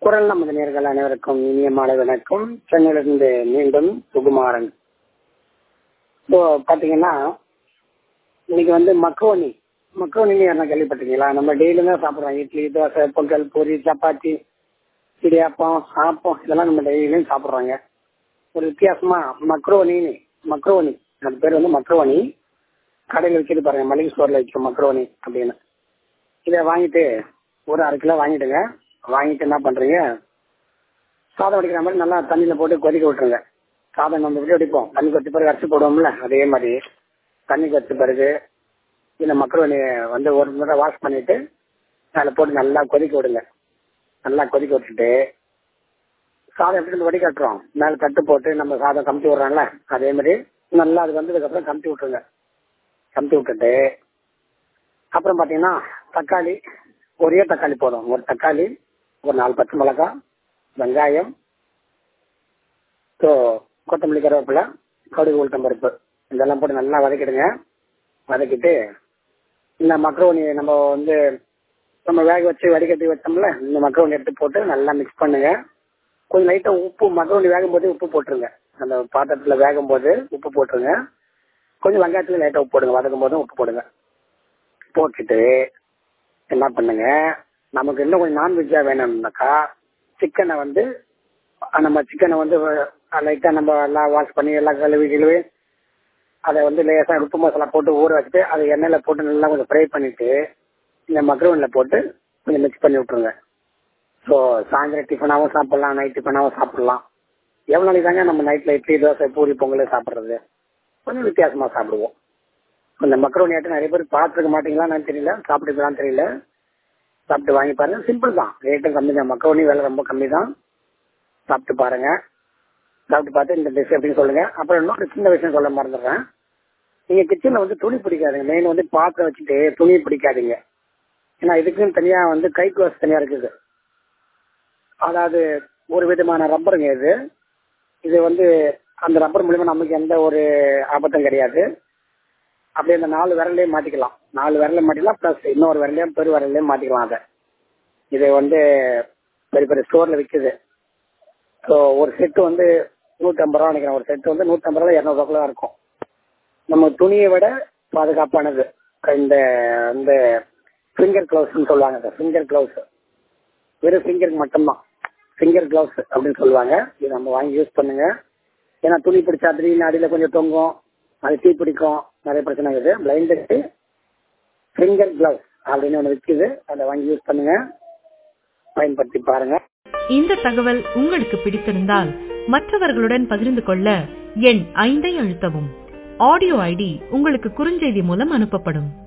குரல் நமது நேர்கள் அனைவருக்கும் இனிய மாலை வணக்கம் சென்னையிலிருந்து மீண்டும் சுகுமாரன் இப்போ பாத்தீங்கன்னா இன்னைக்கு வந்து மக்ரோனி மக்ரோனின்னு யாரா கேள்விப்பட்டிருக்கீங்களா நம்ம டெய்லியும் தான் சாப்பிடுறோம் இட்லி தோசை பொங்கல் பூரி சப்பாத்தி இடியாப்பம் ஆப்பம் இதெல்லாம் நம்ம டெய்லியும் சாப்பிடுறாங்க ஒரு வித்தியாசமா மக்ரோனின்னு மக்ரோனி அது பேர் வந்து மக்ரோனி கடையில் வச்சுட்டு பாருங்க மளிகை ஸ்டோர்ல வைக்கிற மக்ரோனி அப்படின்னு இதை வாங்கிட்டு ஒரு அரை கிலோ வாங்கிட்டுங்க வாங்கிட்டு என்ன பண்றீங்க சாதம் வடிக்கிற மாதிரி நல்லா தண்ணியில போட்டு கொதிக்க விட்டுருங்க சாதம் நம்ம எப்படி வடிப்போம் தண்ணி கொத்தி பிறகு அரைச்சி போடுவோம்ல அதே மாதிரி தண்ணி கொத்தி பிறகு இந்த மக்ரோனி வந்து ஒரு முறை வாஷ் பண்ணிட்டு அதில் போட்டு நல்லா கொதிக்க விடுங்க நல்லா கொதிக்க விட்டுட்டு சாதம் எப்படி நம்ம வடிகட்டுறோம் மேலே தட்டு போட்டு நம்ம சாதம் கமுத்தி விடுறோம்ல அதே மாதிரி நல்லா அது வந்ததுக்கப்புறம் கமுத்தி விட்டுருங்க கமுத்தி விட்டுட்டு அப்புறம் பார்த்தீங்கன்னா தக்காளி ஒரே தக்காளி போதும் ஒரு தக்காளி ஒரு நாலு பச்சை மிளகாய் வெங்காயம் ஸோ கொத்தமல்லி கருவேப்பிலை கடுகு உளுத்தம் பருப்பு இதெல்லாம் போட்டு நல்லா வதக்கிடுங்க வதக்கிட்டு இந்த மக்ரோனி நம்ம வந்து நம்ம வேக வச்சு வடிகட்டி வச்சோம்ல இந்த மக்ரோனி எடுத்து போட்டு நல்லா மிக்ஸ் பண்ணுங்க கொஞ்சம் லைட்டாக உப்பு மக்ரோனி வேகும் போது உப்பு போட்டுருங்க அந்த பாத்திரத்தில் வேகும் போது உப்பு போட்டுருங்க கொஞ்சம் வெங்காயத்துல லைட்டாக உப்பு போடுங்க வதக்கும் போதும் உப்பு போடுங்க போட்டுட்டு என்ன பண்ணுங்க நமக்கு இன்னும் கொஞ்சம் நான்வெஜ்ஜா வேணும்னாக்கா சிக்கனை வந்து நம்ம சிக்கனை வந்து லைட்டா நம்ம எல்லாம் வாஷ் பண்ணி எல்லாம் கழுவி கழுவி அதை வந்து லேசாக உப்பு மசாலா போட்டு ஊற வச்சுட்டு அதை எண்ணெயில் போட்டு நல்லா கொஞ்சம் ஃப்ரை பண்ணிட்டு இந்த மக்ரூனில் போட்டு கொஞ்சம் மிக்ஸ் பண்ணி விட்ருங்க ஸோ சாயந்தரம் டிஃபனாகவும் சாப்பிடலாம் நைட் டிஃபனாகவும் சாப்பிடலாம் எவ்வளோ நாளைக்கு தாங்க நம்ம நைட்டில் இட்லி தோசை பூரி பொங்கல் சாப்பிட்றது கொஞ்சம் வித்தியாசமாக சாப்பிடுவோம் இந்த மக்ரோனி ஆட்டு நிறைய பேர் பார்த்துருக்க மாட்டீங்களான்னு தெரியல சாப்பிட்டுக்கலான்னு தெரியல சாப்பிட்டு வாங்கி பாருங்க சிம்பிள் தான் ரேட்டும் கம்மி தான் மக்ரோனி விலை ரொம்ப கம்மி தான் சாப்பிட்டு பாருங்க சாப்பிட்டு பார்த்து இந்த டிஷ் எப்படின்னு சொல்லுங்க அப்புறம் இன்னொரு சின்ன விஷயம் சொல்ல மறந்துடுறேன் நீங்க கிச்சன்ல வந்து துணி பிடிக்காதுங்க மெயின் வந்து பாத்திரம் வச்சுட்டு துணி பிடிக்காதீங்க ஏன்னா இதுக்குன்னு தனியா வந்து கை குவாஸ் தனியா இருக்குது அதாவது ஒரு விதமான ரப்பருங்க இது இது வந்து அந்த ரப்பர் மூலியமா நமக்கு எந்த ஒரு ஆபத்தும் கிடையாது அப்படியே அந்த நாலு விரலையும் மாட்டிக்கலாம் நாலு விரலையும் மாட்டிக்கலாம் பிளஸ் இன்னொரு விரலையும் பெரு விரலையும் மாட்டிக்கலாம் அதை இது வந்து பெரிய பெரிய ஸ்டோர்ல விற்குது ஸோ ஒரு செட்டு வந்து நூற்றி ஐம்பது ரூபா நினைக்கிறேன் ஒரு செட்டு வந்து நூற்றி ஐம்பது ரூபா இரநூறுவாக்குள்ள தான் இருக்கும் நம்ம துணியை விட பாதுகாப்பானது இந்த இந்த ஃபிங்கர் கிளவுஸ்ன்னு சொல்லுவாங்க சார் ஃபிங்கர் கிளவுஸ் வெறும் ஃபிங்கருக்கு மட்டும்தான் ஃபிங்கர் கிளவுஸ் அப்படின்னு சொல்லுவாங்க இது நம்ம வாங்கி யூஸ் பண்ணுங்க ஏன்னா துணி பிடிச்சா திடீர்னு அடியில் கொஞ்சம் தொங்கும் அது தீ பிடிக்கும் நிறைய பிரச்சனை இருக்குது பிளைண்டுக்கு ஃபிங்கர் கிளவுஸ் அப்படின்னு ஒன்று விற்குது அதை வாங்கி யூஸ் பண்ணுங்க பயன்படுத்தி பாருங்க இந்த தகவல் உங்களுக்கு பிடித்திருந்தால் மற்றவர்களுடன் பகிர்ந்து கொள்ள எண் ஐந்தை அழுத்தவும் ஆடியோ ஐடி உங்களுக்கு குறுஞ்செய்தி மூலம் அனுப்பப்படும்